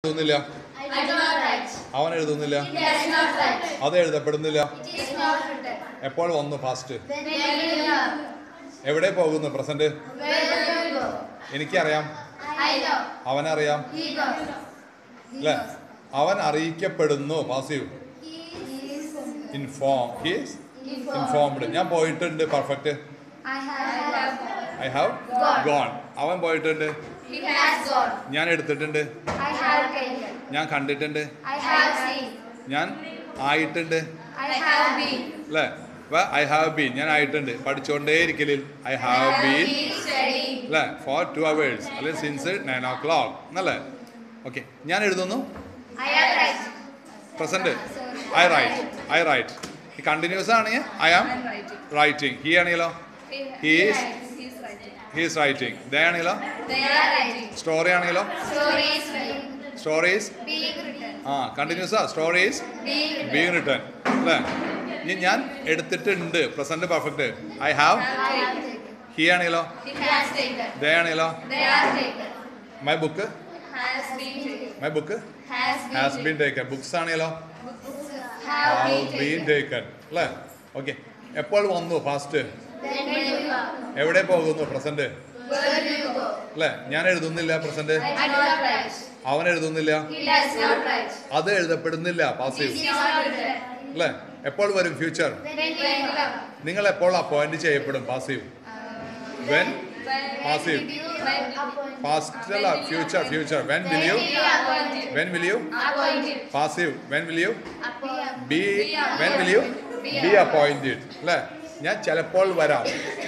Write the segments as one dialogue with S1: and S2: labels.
S1: എഴുതുന്നില്ല
S2: I do not write.
S1: അവൻ എഴുതുന്നില്ല
S2: He does not write.
S1: അത് എഴുതപ്പെടുന്നില്ല
S2: It is not written.
S1: എപ്പോൾ വന്നു past
S2: When will you come?
S1: എവിടെ പോകുന്നു present
S2: Where will you go?
S1: എനിക്കറിയാം
S2: I know.
S1: അവനറിയാം
S2: He goes.
S1: അല്ലേ അവൻ അറിയിക്കപ്പെടുന്നു passive
S2: He is
S1: inform he's
S2: informed.
S1: Informed ഞാൻ പോയിട്ടുണ്ട് perfect
S2: I have.
S1: I have
S2: Gone.
S1: Gone അവൻ പോയിട്ടുണ്ട്
S2: He has gone.
S1: ഞാൻ എടുത്തിട്ടുണ്ട്
S2: I have taken.
S1: ഞാൻ കണ്ടിട്ടുണ്ട്
S2: I have seen.
S1: ഞാൻ ആയിട്ടുണ്ട്
S2: I have been.
S1: അല്ലേ അപ്പൊ ഐ ഹാവ് ബീൻ ഞാൻ ആയിട്ടുണ്ട് പഠിച്ചുകൊണ്ടേ ഇരിക്കലിൽ I have been
S2: been studying.
S1: അല്ലേ ഫോർ ടു അവേഴ്സ് അല്ലെങ്കിൽ സിൻസ് നയൻ ഓ ക്ലോക്ക് എന്നല്ലേ ഓക്കെ ഞാൻ എഴുതുന്നു
S2: I am right.
S1: Present I write I write ഈ കണ്ടിന്യൂസ് ആണെങ്കിൽ ഐ ആം റൈറ്റിംഗ് ഹി ആണെങ്കിലോ He is- he's writing they ആണെങ്കിലോ
S2: They are writing.
S1: Story ആണെങ്കിലോ
S2: Stories written.
S1: Stories
S2: Being written.
S1: ആ കണ്ടിന്യൂസാ stories
S2: Being written.
S1: Being written അല്ലേ ഇനി ഞാൻ എടുത്തിട്ടുണ്ട് present perfect I have
S2: I have taken.
S1: He ആണെങ്കിലോ
S2: He has taken.
S1: ദേ ആണെങ്കിലോ
S2: They are taken.
S1: My book
S2: Has been taken.
S1: My book
S2: Has been
S1: has been
S2: taken.
S1: Taken books ആണെങ്കിലോ
S2: Have
S1: have
S2: been
S1: been
S2: taken.
S1: Taken അല്ലേ okay എപ്പോൾ വന്നു past
S2: Then will you come?
S1: എവിടെ പോകുന്നു present
S2: Where will you go?
S1: അല്ലേ ഞാൻ എഴുതുന്നില്ല present
S2: I do not write.
S1: അവൻ എഴുതുന്നില്ല
S2: He does not write.
S1: അത് എഴുതപ്പെടുന്നില്ല
S2: It
S1: passive
S2: is not written.
S1: അല്ലേ എപ്പോൾ വരും future
S2: When will you come?
S1: നിങ്ങൾ എപ്പോൾ അപ്പോയിന്റ് ചെയ്യപ്പെടും passive when Passive.
S2: When did you appoint?
S1: Past അല്ല future future when will you
S2: When will you appointed?
S1: When will you
S2: Appointed.
S1: Passive when will you
S2: Appointed.
S1: Be when will you be appointed അല്ലേ ഞാൻ ചിലപ്പോൾ വരാം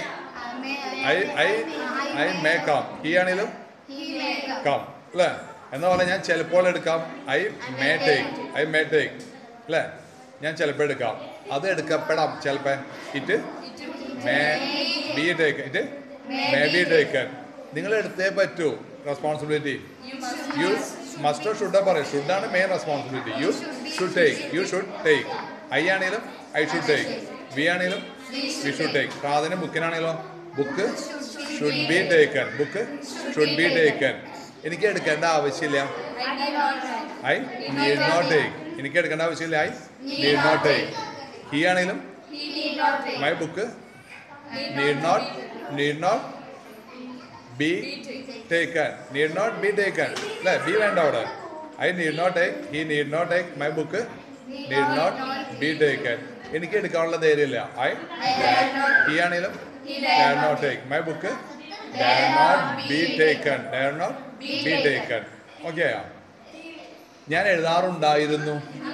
S1: I I I may come he ആണെങ്കിലും
S2: He may come.
S1: Come അല്ലേ എന്നാ പറഞ്ഞാൽ ഞാൻ ചിലപ്പോൾ എടുക്കാം I may take I may take അല്ലേ ഞാൻ ചിലപ്പോൾ എടുക്കാം അത് എടുക്കപ്പെടാം ചിലപ്പോൾ it may be take it may be taken നിങ്ങൾ എടുത്തേ പറ്റൂ റെസ്പോൺസിബിലിറ്റി യു മസ്റ്റോ ഷുഡാ പറയും ഷുഡാണ് main responsibility you should take you should take I ആണെങ്കിലും ഐ ഷുഡ് ടേക്ക് വി ആണെങ്കിലും വി ഷുഡ് ടേക്ക് പ്രാതിന് ബുക്കിനാണെങ്കിലോ book should be taken book should be taken എനിക്ക് എടുക്കേണ്ട ആവശ്യമില്ല
S2: I did not write.
S1: I need not take എനിക്ക് എടുക്കേണ്ട ആവശ്യമില്ല I need not take he ആണെങ്കിലും
S2: He need not take.
S1: My book need not need not be taken need not be taken അല്ലേ be വേണ്ട അവിടെ I need not take he need not take my book need not be taken എനിക്ക് എടുക്കാനുള്ള ധൈര്യമില്ല I
S2: I dare not.
S1: He ആണെങ്കിലും
S2: He
S1: dare
S2: dare
S1: not
S2: not.
S1: Take my book dare not be taken Dyer not be taken okay ഞാൻ എഴുതാറുണ്ടായിരുന്നു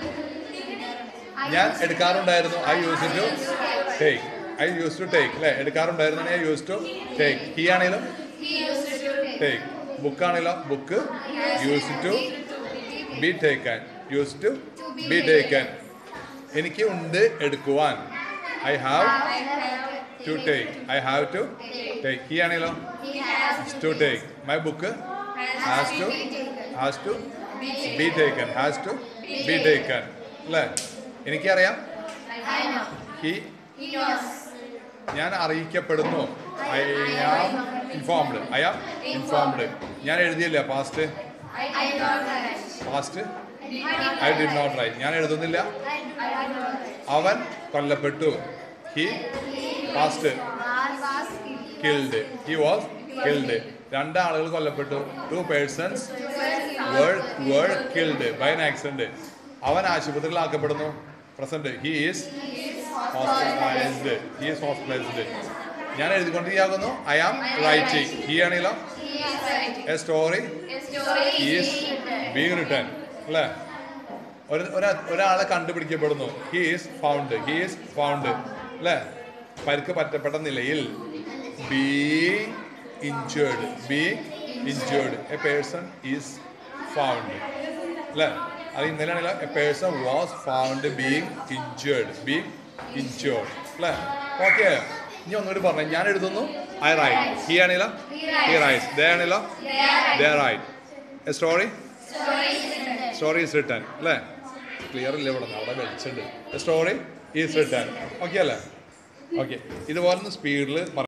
S1: ഞാൻ എടുക്കാറുണ്ടായിരുന്നു I used to take I used to take അല്ലേ എടുക്കാറുണ്ടായിരുന്നു I used to take he ആണെങ്കിലും
S2: He used to take.
S1: Take book ആണെങ്കിലോ book used to be taken used to be taken എനിക്ക് ഉണ്ട് എടുക്കുവാൻ I have
S2: I have
S1: to take I have to take he ആണെങ്കിലോ
S2: He has
S1: to take my book has to has to be taken has to be taken അല്ലേ എനിക്കറിയാം
S2: I know.
S1: He
S2: He knows.
S1: ഞാൻ അറിയിക്കപ്പെടുന്നു I am informed I am informed ഞാൻ എഴുതിയില്ല past
S2: I did not write.
S1: Past
S2: I did not
S1: I did not write ഞാൻ എഴുതുന്നില്ല
S2: I I did not write.
S1: അവൻ കൊല്ലപ്പെട്ടു he past
S2: Was
S1: killed he was killed രണ്ടാളുകൾ കൊല്ലപ്പെട്ടു two persons were were killed by an accident അവൻ ആശുപത്രിയിലാക്കപ്പെടുന്നു present he is hospitalised he is hospitalised ഞാൻ എഴുതിക്കൊണ്ടിരിക്കുന്നു ഐ ആം റൈറ്റിംഗ് ഹി ആണെങ്കിലോ
S2: He is writing.
S1: A story
S2: A story is
S1: is
S2: being written.
S1: Being written അല്ലേ ഒരു ഒരാ- ഒരാളെ കണ്ടുപിടിക്കപ്പെടുന്നു he is found he is found അല്ലേ പരിക്ക് പറ്റപ്പെട്ട നിലയിൽ be injured be injured a person is found അല്ലേ അത് ഇന്നലെയാണല്ലോ a person was found being injured being injured അല്ലേ ഓക്കെ ഇനി ഒന്നുകൂടി പറഞ്ഞു ഞാൻ എഴുതുന്നു ഐ റൈറ്റ് ഹി ആണെങ്കിലോ ഹി റൈറ്റ് ദേ ആണെങ്കിലോ
S2: They are writing.
S1: They write a story
S2: Story is written.
S1: Story is written അല്ലേ ക്ലിയർ ഇല്ല ഇവിടെ നിന്ന് അവിടെ വെളിച്ചുണ്ട് സ്റ്റോറി ഈസ് റിട്ടേൺ ഓക്കെ അല്ലേ ഓക്കെ ഇതുപോലെ സ്പീഡിൽ